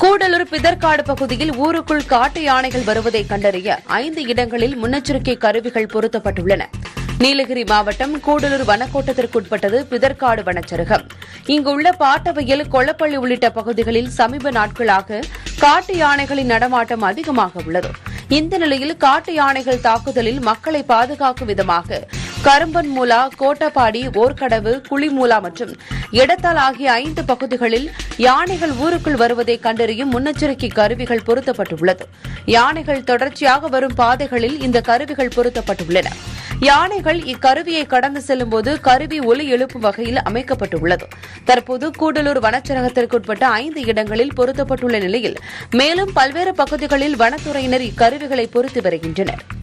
கூடலூர் பிதற்காடு பகுதியில் ஊருக்குள் காட்டு யானைகள் வருவதை கண்டறிய ஐந்து இடங்களில் முன்னெச்சரிக்கை கருவிகள் பொருத்தப்பட்டுள்ளன நீலகிரி மாவட்டம் கூடலூர் வனக்கோட்டத்திற்குட்பட்டது பிதற்காடு வனச்சரகம் இங்குள்ள பாட்டவையில் கொளப்பள்ளி உள்ளிட்ட பகுதிகளில் சமீப நாட்களாக காட்டு யானைகளின் நடமாட்டம் அதிகமாக உள்ளது இந்த நிலையில் காட்டு யானைகள் தாக்குதலில் மக்களை பாதுகாக்கும் விதமாக கரும்பன்மூலா கோட்டப்பாடி ஓர்கடவு குளிமூலா மற்றும் எடத்தால் ஆகிய ஐந்து பகுதிகளில் யானைகள் ஊருக்குள் வருவதை கண்டறியும் முன்னெச்சரிக்கை கருவிகள் பொருத்தப்பட்டுள்ளது யானைகள் தொடர்ச்சியாக வரும் பாதைகளில் இந்த கருவிகள் பொருத்தப்பட்டுள்ளன யானைகள் இக்கருவியை கடந்து செல்லும்போது கருவி ஒலி எழுப்பும் வகையில் அமைக்கப்பட்டுள்ளது தற்போது கூடலூர் வனச்சரகத்திற்குட்பட்ட ஐந்து இடங்களில் பொருத்தப்பட்டுள்ள நிலையில் மேலும் பல்வேறு பகுதிகளில் வனத்துறையினர் இக்கருவிகளை பொருத்தி வருகின்றனர்